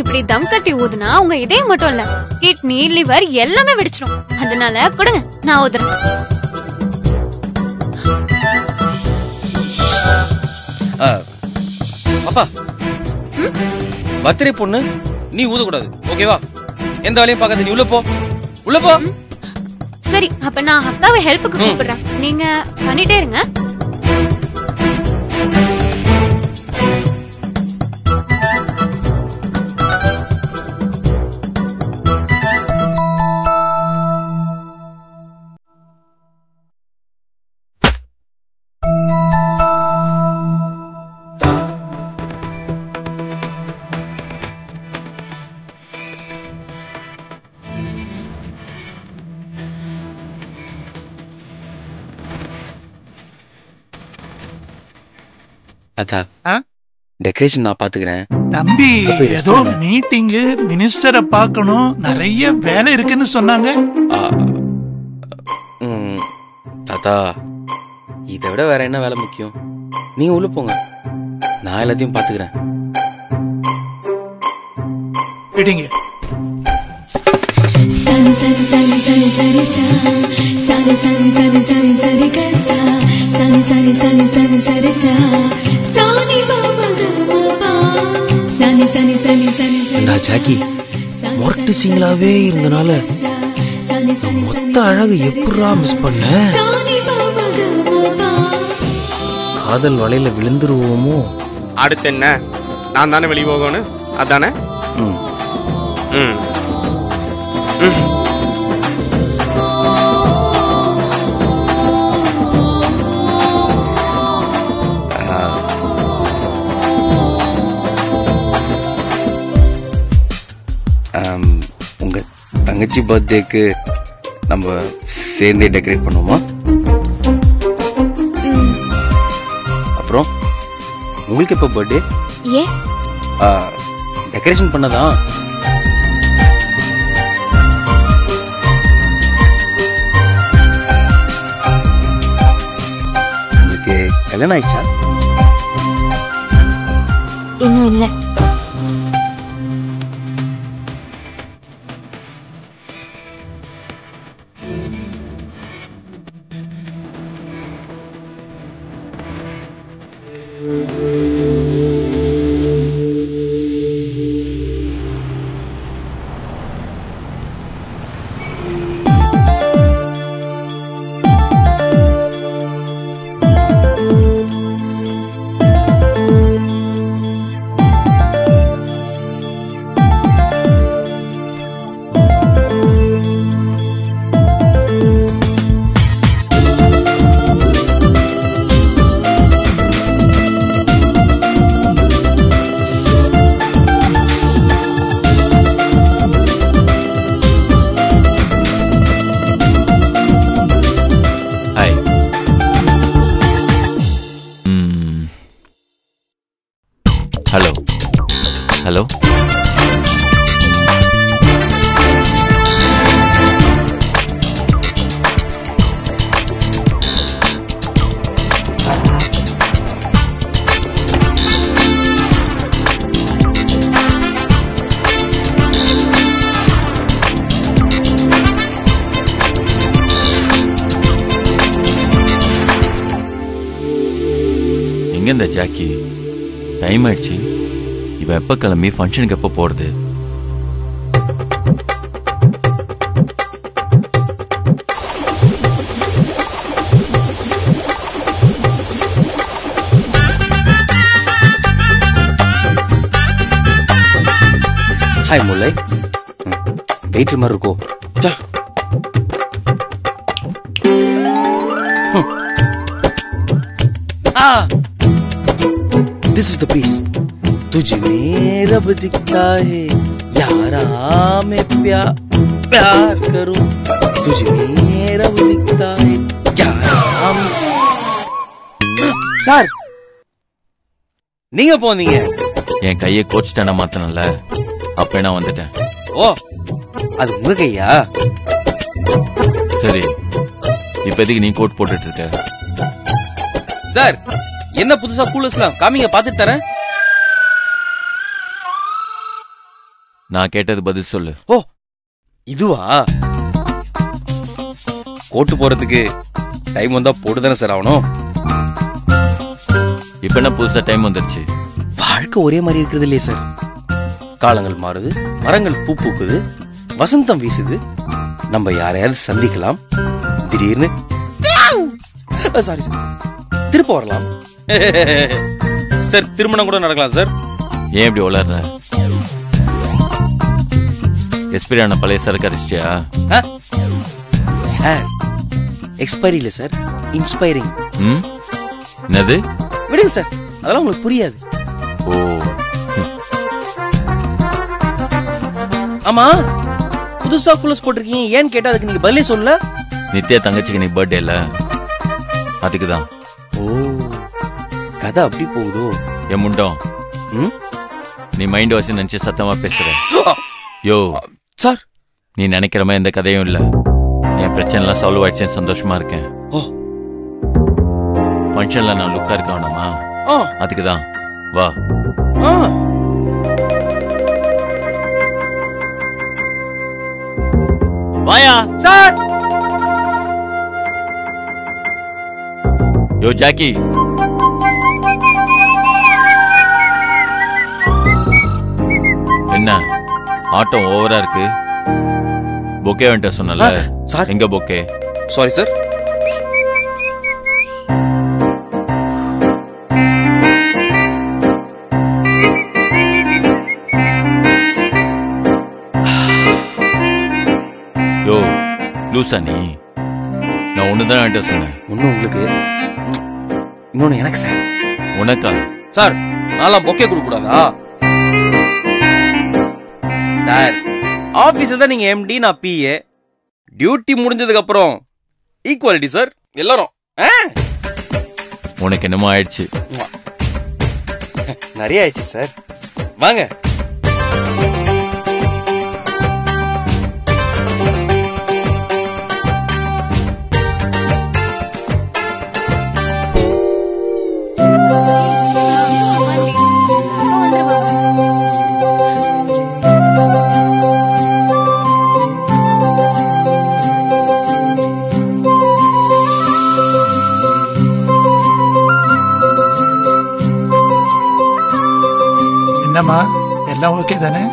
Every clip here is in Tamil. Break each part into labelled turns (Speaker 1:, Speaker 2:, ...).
Speaker 1: இப்படி தம் கட்டி ஊதுனா உங்க இதயம் மட்டும் இல்ல கிட்னி லிவர் எல்லாமே வெடிச்சிடும் அதனால கொடுங்க நான் ஊதுறேன்
Speaker 2: ஆ, அப்பா பர்த்டே பொண்ணு நீ ஊதக்கூடாது ஓகேவா எந்த வேலையும் பார்க்காத நீ உள்ள போ உள்ள போ
Speaker 1: சரி அப்ப நான் அக்காவை ஹெல்ப்புக்கு
Speaker 2: ம்.
Speaker 1: கூப்பிடுறேன் நீங்க பண்ணிட்டே இருங்க
Speaker 2: அதா
Speaker 3: ஆ?
Speaker 2: டெக்கரேஷன் நான் பாத்துக்கிறேன்
Speaker 3: தம்பி
Speaker 2: அப்ப
Speaker 3: ஏதோ
Speaker 2: restaurant.
Speaker 3: மீட்டிங்கு மினிஸ்டரை பார்க்கணும் நிறைய வேலை இருக்குன்னு சொன்னாங்க
Speaker 2: ஆ, ம், தாத்தா இதை விட வேற என்ன வேலை முக்கியம் நீங்க உள்ள போங்க நான் எல்லாத்தையும் பாத்துக்கிறேன்
Speaker 3: விடுங்க
Speaker 4: சரி சரி சரி சரி சரி சா சரி சரி சரி சரி சரி க சா சரி சரி சரி சரி சரி சா சானி பாபா பா சரி சரி சரி சரி சரி
Speaker 5: நான் ஜாக்கி மொரட்டு சிங்களாவே இருந்தனால மொத்த அழகு எப்படா மிஸ் பண்ண
Speaker 4: சானி பாபா பா
Speaker 5: காதல் வலையில விழுந்துருவோமோ
Speaker 6: அடுத்து என்ன நான் தானே வெளியே போகணும் அதானே
Speaker 2: ம்
Speaker 6: ம்
Speaker 2: ஆம், உங்க தங்கச்சி பர்த்டேக்கு நம்ம சேர்ந்தே டெக்கரேட் பண்ணுவோமா
Speaker 1: ம்,
Speaker 2: அப்புறம் உங்களுக்கு எப்போ பர்த்டே
Speaker 1: ஏன்
Speaker 2: டெக்கரேஷன் பண்ணதான் உங்களுக்கு கல்யாணம் ஆயிடுச்சா
Speaker 1: இன்னும் இல்ல
Speaker 7: ஹாய் ஹலோ ஹலோ எங்க இந்த ஜாக்கி டைம் ஆயிடுச்சு இவன் எப்ப கிளம்பி ஃபங்க்ஷனுக்கு எப்ப போறது
Speaker 2: ஹாய் முல்லை வெயிட்டர் மாதிரி இருக்கோ சா
Speaker 5: Ah! This is the piece. तुझ में रब दिखता है यारा मैं प्यार प्यार करूं तुझ में रब दिखता है यारा मैं-
Speaker 2: சார் நீங்க போனீங்க
Speaker 7: என் கையை கோச்சிட்டேன மாத்தனல அப்ப நான் வந்துட்டேன்
Speaker 2: ஓ அது உங்க கையா
Speaker 7: சரி இப்போதைக்கு நீ கோட் போட்டுட்டு இருக்க
Speaker 2: சார் என்ன புதுசா கூலர்ஸ்லாம் காமிங்க பாத்துட்டு தரேன்
Speaker 7: நான் கேட்டது பதில் சொல்லு
Speaker 2: ஓ இதுவா கோட்டு போறதுக்கு டைம் வந்தா போட்டு தானே சார் ஆகணும்
Speaker 7: இப்ப என்ன புதுசா டைம் வந்துருச்சு
Speaker 2: வாழ்க்கை ஒரே மாதிரி இருக்கிறது இல்லையே சார் காலங்கள் மாறுது மரங்கள் பூ பூக்குது வசந்தம் வீசுது நம்ம யாரையாவது சந்திக்கலாம் திடீர்னு சாரி சார் திருப்ப வரலாம் சார் திருமணம் கூட நடக்கலாம் சார்
Speaker 7: ஏன் இப்படி உளர்ற எக்ஸ்பைரி ஆன பழைய சரக்கு அடிச்சிட்டியா
Speaker 2: ஆ? சார் எக்ஸ்பைரி இல்லை சார் இன்ஸ்பைரிங்
Speaker 7: ம் என்னது
Speaker 2: விடுங்க சார் அதெல்லாம் உங்களுக்கு புரியாது
Speaker 7: ஓ
Speaker 2: ஆமா புதுசா குலஸ் போட்டிருக்கீங்க ஏன்னு கேட்டா அதுக்கு நீங்க பதிலே சொல்லல
Speaker 7: நித்யா தங்கச்சிக்கு நீ பர்த்டே இல்ல அதுக்கு தான்
Speaker 2: ஓ கதை அப்படி போகுதோ
Speaker 7: என் முண்டம்
Speaker 2: ம்?
Speaker 7: நீ மைண்ட் வாசி நினைச்சு சத்தமா பேசுற யோ
Speaker 2: சார்
Speaker 7: நீ நினைக்கிற மாதிரி எந்த கதையும் இல்ல என் பிரச்சனைலாம் சால்வ் ஆயிடுச்சுன்னு சந்தோஷமா இருக்கேன்
Speaker 2: ஓ
Speaker 7: ஃபங்க்ஷன்ல நான் லுக்கா இருக்க வேணாமா
Speaker 2: ஆ
Speaker 7: அதுக்கு தான் வா
Speaker 2: ஆ
Speaker 7: வாயா
Speaker 2: சார்
Speaker 7: யோ ஜாக்கி என்ன ஆட்டம் ஓவரா இருக்கு பொக்கே வேண்ட சொன்னல
Speaker 2: ஆ, சார்.
Speaker 7: எங்க பொக்கே
Speaker 2: சாரி சார்
Speaker 7: யோ லூசா நீ நான் ஒண்ணுதான் என்கிட்ட சொன்னேன்
Speaker 2: ஒண்ணு உங்களுக்கு ம், இன்னொன்னு எனக்கு சார்
Speaker 7: உனக்கா
Speaker 2: சார் நான்லாம் பொக்கே கொடுக்க கூடாதா சார் ஆபீஸ்ல தான் நீங்க எம்டி நான் பிஏ டியூட்டி முடிஞ்சதுக்கு அப்புறம் ஈக்குவாலிட்டி சார் எல்லாரும் ஆ?
Speaker 7: உனக்கு என்னமோ ஆயிடுச்சு
Speaker 2: நிறைய ஆயிடுச்சு சார் வாங்க
Speaker 3: என்னம்மா எல்லாம் ஓகே தானே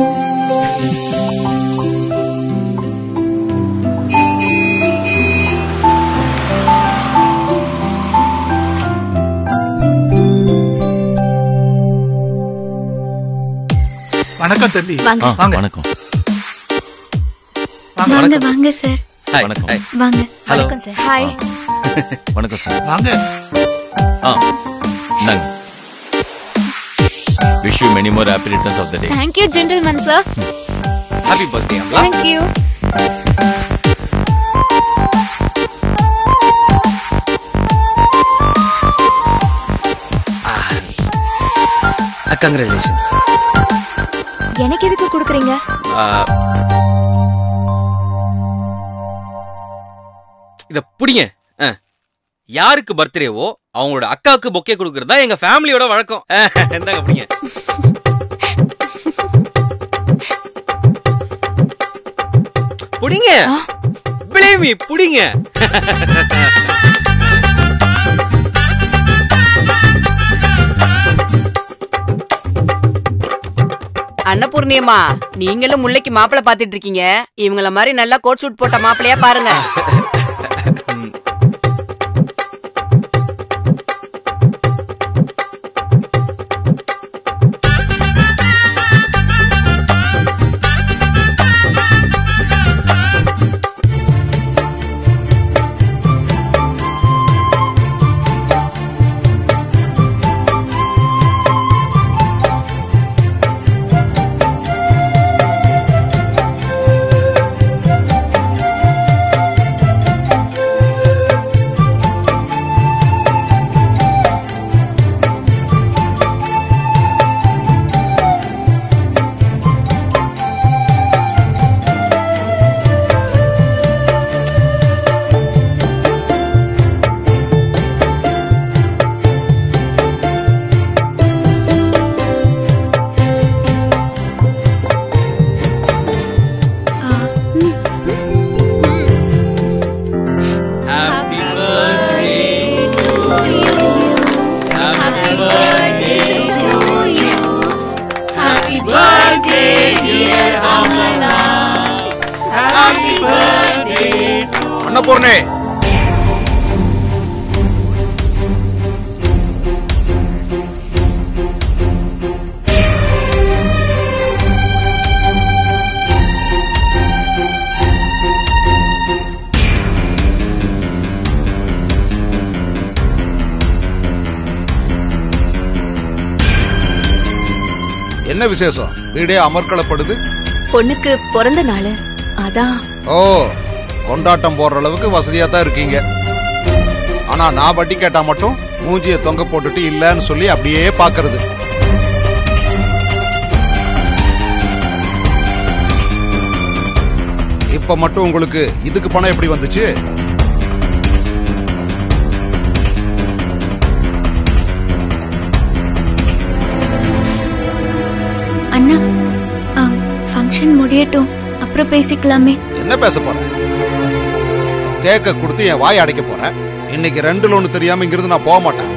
Speaker 3: வணக்கம் தம்பி
Speaker 1: வாங்க
Speaker 7: ஆ,
Speaker 3: வாங்க.
Speaker 7: வணக்கம்
Speaker 3: வாங்க
Speaker 1: வாங்க வாங்க சார்
Speaker 2: ஹாய்
Speaker 7: வணக்கம்.
Speaker 2: ஹாய்
Speaker 1: வாங்க
Speaker 2: Hello.
Speaker 1: வணக்கம் சார் ஹாய்
Speaker 7: வணக்கம் சார்
Speaker 3: வாங்க
Speaker 7: ஆ இந்தாங்க wish you many more happy returns of the day
Speaker 1: thank you gentleman sir
Speaker 2: happy birthday Amala
Speaker 1: thank you
Speaker 2: congratulations
Speaker 8: எனக்கு எதுக்கு கொடுக்குறீங்க
Speaker 2: இத புடிங்க ஆ. யாருக்கு பர்த்டேவோ அவங்களோட அக்காவுக்கு பொக்கே கொடுக்கறது தான் எங்க ஃபேமிலியோட வழக்கம் ஆ, இந்தாங்க புடிங்க புடிங்க பிளேமி புடிங்க
Speaker 9: அன்னபூர்ணியம்மா நீங்களும் முல்லைக்கு மாப்பிளை பாத்துட்டு இருக்கீங்க இவங்கள மாதிரி நல்லா கோட் சூட் போட்ட மாப்பிளையா பாருங்க
Speaker 10: அன்னபூர்ணி என்ன விசேஷம் வீடே அமர்க்களப்படுது
Speaker 8: பொண்ணுக்கு பிறந்த நாள் அதான்
Speaker 10: ஓ கொண்டாட்டம் போடுற அளவுக்கு வசதியா தான் இருக்கீங்க ஆனா நான் வட்டி கேட்டா மட்டும் மூஞ்சிய தொங்க போட்டுட்டு இல்லன்னு சொல்லி அப்படியே பாக்குறது இப்ப மட்டும் உங்களுக்கு இதுக்கு பணம் எப்படி வந்துச்சு
Speaker 11: அண்ணா ஃபங்க்ஷன் முடியட்டும் அப்புறம் பேசிக்கலாமே
Speaker 10: என்ன பேச போற கேக்க கொடுத்து என் வாய் அடைக்க போறேன் இன்னைக்கு ரெண்டுல ஒண்ணு தெரியாம இங்கிருந்து நான் போக மாட்டேன்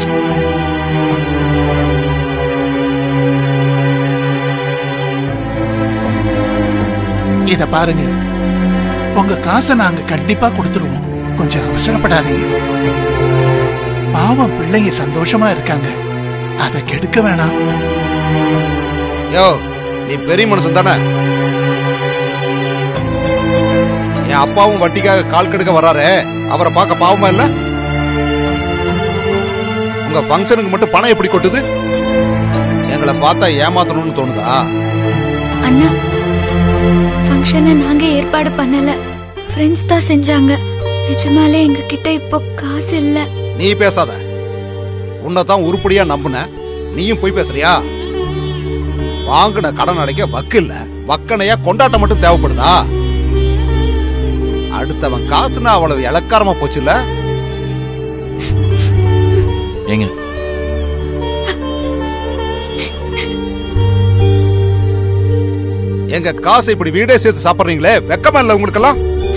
Speaker 3: இத பாருங்க உங்க காசை நாங்க கண்டிப்பா கொடுத்துருவோம் கொஞ்சம் அவசரப்படாதீங்க பாவம் பிள்ளைங்க சந்தோஷமா இருக்காங்க அதை கெடுக்க வேணாம்
Speaker 10: யோ நீ பெரிய மனுஷன் தானே என் அப்பாவும் வட்டிக்காக கால் கெடுக்க வர்றாரே அவரை பார்க்க பாவமா இல்ல உங்க ஃபங்க்ஷனுக்கு மட்டும் பணம் எப்படி கொட்டுது எங்களை பார்த்தா ஏமாத்தணும்னு தோணுதா
Speaker 11: அண்ணா ஃபங்க்ஷனை நாங்க ஏற்பாடு பண்ணல ஃப்ரெண்ட்ஸ் தான் செஞ்சாங்க நிஜமாலே எங்க கிட்ட இப்போ காசு இல்ல
Speaker 10: நீ பேசாத உன்னை தான் உருப்படியா நம்புன நீயும் போய் பேசுறியா வாங்கின கடன் அடைக்க வக்கு இல்ல வக்கனையா கொண்டாட்டம் மட்டும் தேவைப்படுதா அடுத்தவன் காசுன்னா அவ்வளவு இலக்காரமா போச்சுல்ல
Speaker 7: ஏங்க
Speaker 10: எங்க காசை இப்படி வீடே சேர்த்து சாப்பிடுறீங்களே வெக்கமா இல்ல உங்களுக்கெல்லாம்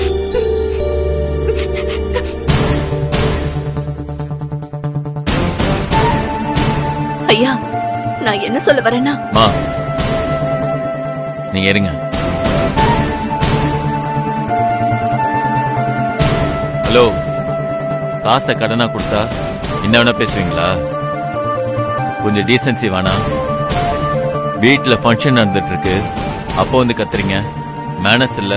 Speaker 8: ஐயா நான் என்ன சொல்ல வரேன்னா
Speaker 7: மா நீங்க இருங்க ஹலோ காசை கடனா கொடுத்தா என்ன வேணா பேசுவீங்களா கொஞ்சம் டீசன்சி வேணாம் வீட்டில் ஃபங்க்ஷன் நடந்துட்டு இருக்கு அப்போ வந்து கத்துறீங்க மேனஸ் இல்ல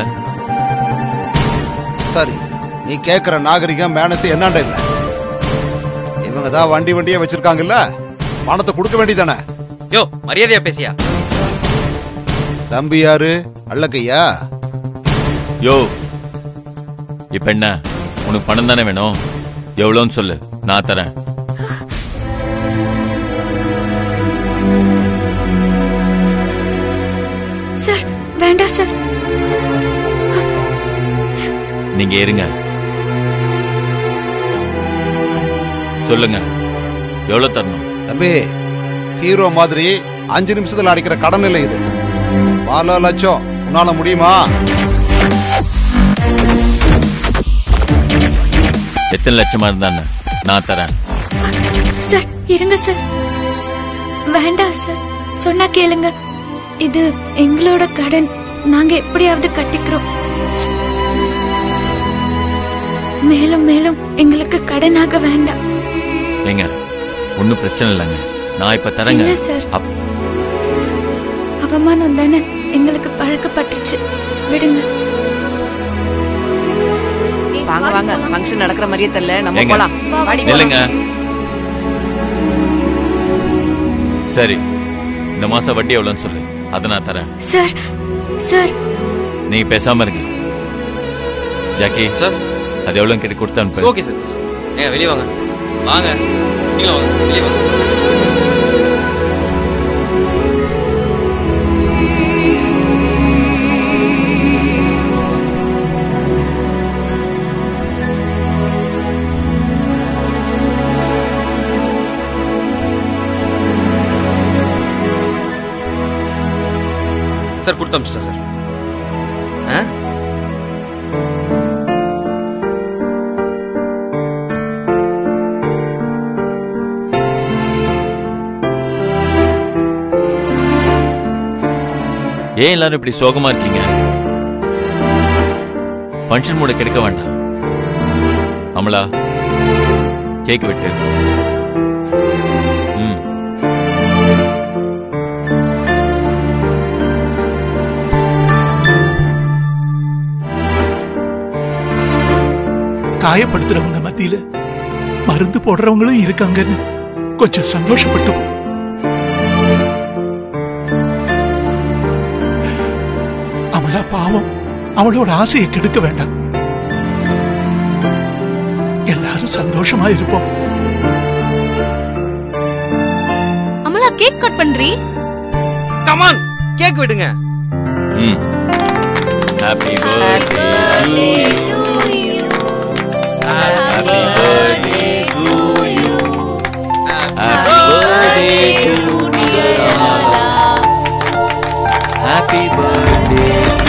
Speaker 10: சரி நீ கேக்குற நாகரிகம் மேனஸ் என்னாண்ட இல்ல இவங்க தான் வண்டி வண்டியே வச்சிருக்காங்கல்ல பணத்தை கொடுக்க வேண்டியதானே
Speaker 6: யோ மரியாதையா பேசியா
Speaker 10: தம்பி யாரு அல்லக்கையா
Speaker 7: யோ இப்ப என்ன உனக்கு பணம் தானே வேணும் எவ்வளோன்னு சொல்லு நான் தரேன்
Speaker 11: சார் வேண்டாம் சார்
Speaker 7: நீங்க இருங்க சொல்லுங்க எவ்வளவு தரணும்
Speaker 10: தம்பி ஹீரோ மாதிரி அஞ்சு நிமிஷத்துல அடிக்கிற கடன் இல்லை இது பல லட்சம் உன்னால முடியுமா
Speaker 7: எத்தனை லட்சமா இருந்தான்னு நான் தரேன்
Speaker 11: சார் இருங்க சார் வேண்டாம் சார் சொன்னா கேளுங்க இது எங்களோட கடன் நாங்க எப்படியாவது கட்டிக்கிறோம் மேலும் மேலும் எங்களுக்கு கடனாக வேண்டாம்
Speaker 7: ஏங்க ஒன்னும் பிரச்சனை இல்லைங்க நான் இப்ப தரேங்க
Speaker 11: இல்ல சார்.
Speaker 7: அப்-
Speaker 11: அவமானம் தானே எங்களுக்கு பழக்கப்பட்டுச்சு விடுங்க
Speaker 9: வாங்க வாங்க ஃபங்க்ஷன் நடக்கிற மாதிரியே தெரியல நம்ம
Speaker 7: ஏங்க,
Speaker 9: போலாம் வாடி போலாம்.
Speaker 7: நில்லுங்க சரி இந்த மாசம் வட்டி எவ்வளவுன்னு சொல்லு அதை நான் தரேன்
Speaker 11: சார் சார்
Speaker 7: நீங்க பேசாம இருங்க ஜாக்கி
Speaker 6: சார்
Speaker 7: அது எவ்வளவு கேட்டு கொடுத்து அனுப்பு
Speaker 6: ஓகே சார் ஏங்க வெளியே வாங்க வாங்க நீங்களும் வாங்க வெளியே வாங்க சார் கொடுத்து அமிச்சிட்டேன் சார் ஆ
Speaker 7: ஏன் எல்லாரும் இப்படி சோகமா இருக்கீங்க ஃபங்க்ஷன் மூட கெடுக்க வேண்டாம் அமலா கேக் வெட்டு ம்
Speaker 3: காயப்படுத்துறவங்க மத்தியில மருந்து போடுறவங்களும் இருக்காங்கன்னு கொஞ்சம் சந்தோஷப்பட்டு போ. அமலா பாவம் அவளோட ஆசையை கெடுக்க வேண்டாம் எல்லாரும் சந்தோஷமா இருப்போம்
Speaker 1: அமலா கேக் கட் பண்றீ
Speaker 12: கமான் கேக் விடுங்க
Speaker 7: ம் happy birthday to you happy birthday to you happy birthday to happy birthday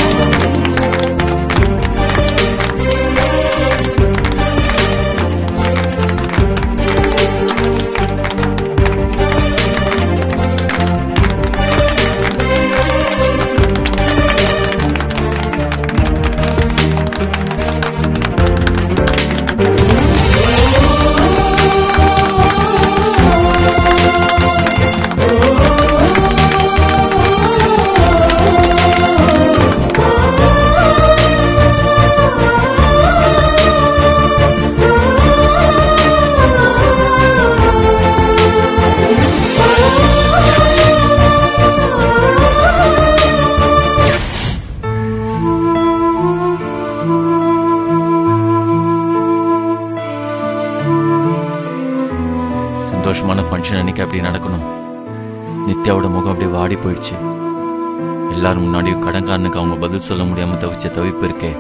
Speaker 7: சந்தோஷமான ஃபங்க்ஷன் அன்னைக்கு அப்படி நடக்கணும் நித்யாவோட முகம் அப்படியே வாடி போயிடுச்சு எல்லாரும் முன்னாடியும் கடன்காரனுக்கு அவங்க பதில் சொல்ல முடியாம தவிச்ச தவிப்பு இருக்கே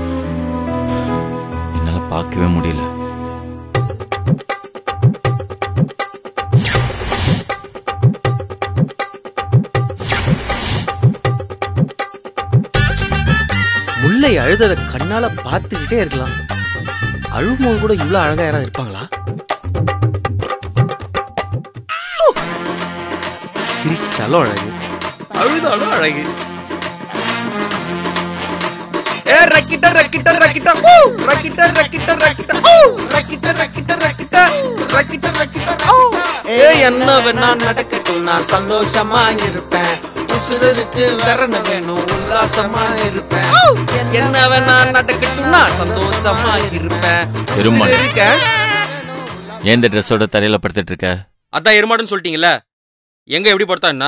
Speaker 7: என்னால பார்க்கவே முடியல
Speaker 12: முல்லை அழுதத கண்ணால பார்த்துக்கிட்டே இருக்கலாம் அழும்போது கூட இவ்வளவு அழகா யாராவது இருப்பாங்களா சு! சிரிச்சாலும் அழகு அழுதாலும் அழகு ஏ ரக்கிட்ட ரக்கிட்ட ரக்கிட்ட ஊ ரக்கிட்ட ரக்கிட்ட ரக்கிட்ட ஊ ரக்கிட்ட ரக்கிட்ட ரக்கிட்ட ரக்கிட்ட ரக்கிட்ட ஊ
Speaker 13: ஏ என்ன வேணா நடக்கட்டும் நான் சந்தோஷமா இருப்பேன் உசுரருக்கு விரண வேணும் உல்லாசமா இருப்பேன் என்ன வேணா நடக்கட்டும் நான் சந்தோஷமா இருப்பேன்
Speaker 7: எருமாடு.
Speaker 13: உசுரு இருக்க
Speaker 7: ஏன் இந்த ட்ரெஸ்ஸோட தரையில படுத்துட்டு இருக்க
Speaker 12: அதான் எருமாடுன்னு சொல்லிட்டீங்கல்ல எங்க எப்படி படுத்தா என்ன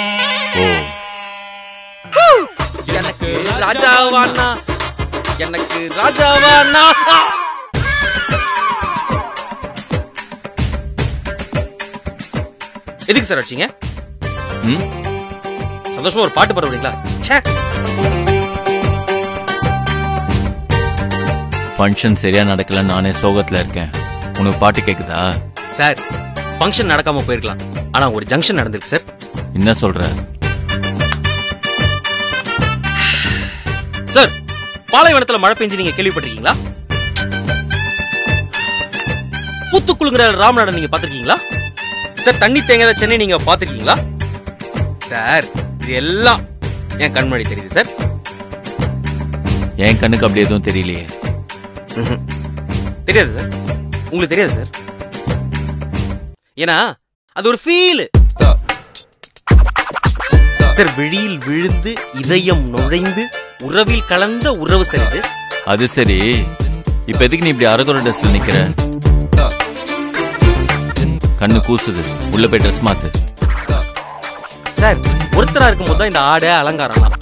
Speaker 7: ஓ
Speaker 13: எனக்கு ராஜாவானா எனக்கு ராஜாவானா
Speaker 12: எதுக்கு சார் அடிச்சீங்க
Speaker 7: ம்
Speaker 12: சந்தோஷமா ஒரு பாட்டு பாடுறீங்களா ச்சே
Speaker 7: ஃபங்க்ஷன் சரியா நடக்கல நானே சோகத்துல இருக்கேன் உனக்கு பாட்டு கேக்குதா
Speaker 12: சார் ஃபங்க்ஷன் நடக்காம போயிருக்கலாம் ஆனா ஒரு ஜங்ஷன் நடந்திருக்கு சார்
Speaker 7: என்ன சொல்ற
Speaker 12: சார் பாலைவனத்துல மழை பெஞ்சு நீங்க கேள்விப்பட்டிருக்கீங்களா பூத்துக்குளுங்கிற ராமநாடன் நீங்க பாத்திருக்கீங்களா சார் தண்ணி தேங்காத சென்னை நீங்க பாத்திருக்கீங்களா சார் இது எல்லாம் என் கண்மணி தெரியுது சார்
Speaker 7: என் கண்ணுக்கு அப்படி எதுவும் தெரியலையே
Speaker 12: ம்ஹும். தெரியாது சார் உங்களுக்கு தெரியாது சார் ஏன்னா அது ஒரு ஃபீல் சார் விழியில் விழுந்து இதயம் நுழைந்து உறவில் கலந்த உறவு சார் இது
Speaker 7: அது சரி இப்ப எதுக்கு நீ இப்படி அரகுற ட்ரெஸ்ல நிக்கிற கண்ணு கூசுது உள்ள போய் ட்ரெஸ் மாத்து
Speaker 12: சார் ஒருத்தரா இருக்கும்போது தான் இந்த ஆடை அலங்காரம்லாம்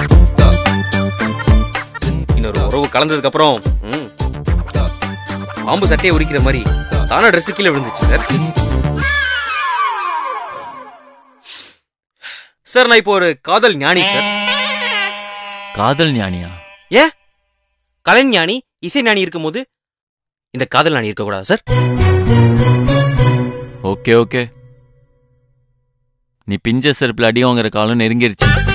Speaker 12: இன்னொரு உறவு கலந்ததுக்கு அப்புறம் ம், பாம்பு சட்டையை உரிக்கிற மாதிரி தானா ட்ரெஸ் கீழே விழுந்துச்சு சார் சார் நான் இப்போ ஒரு காதல் ஞானி சார்
Speaker 7: காதல் ஞானியா
Speaker 12: ஏ கலைஞானி ஞானி இசை ஞானி இருக்கும்போது இந்த காதல் ஞானி இருக்கக்கூடாது சார்
Speaker 7: ஓகே ஓகே நீ பிஞ்ச செருப்புல அடி வாங்குற காலம் நெருங்கிருச்சு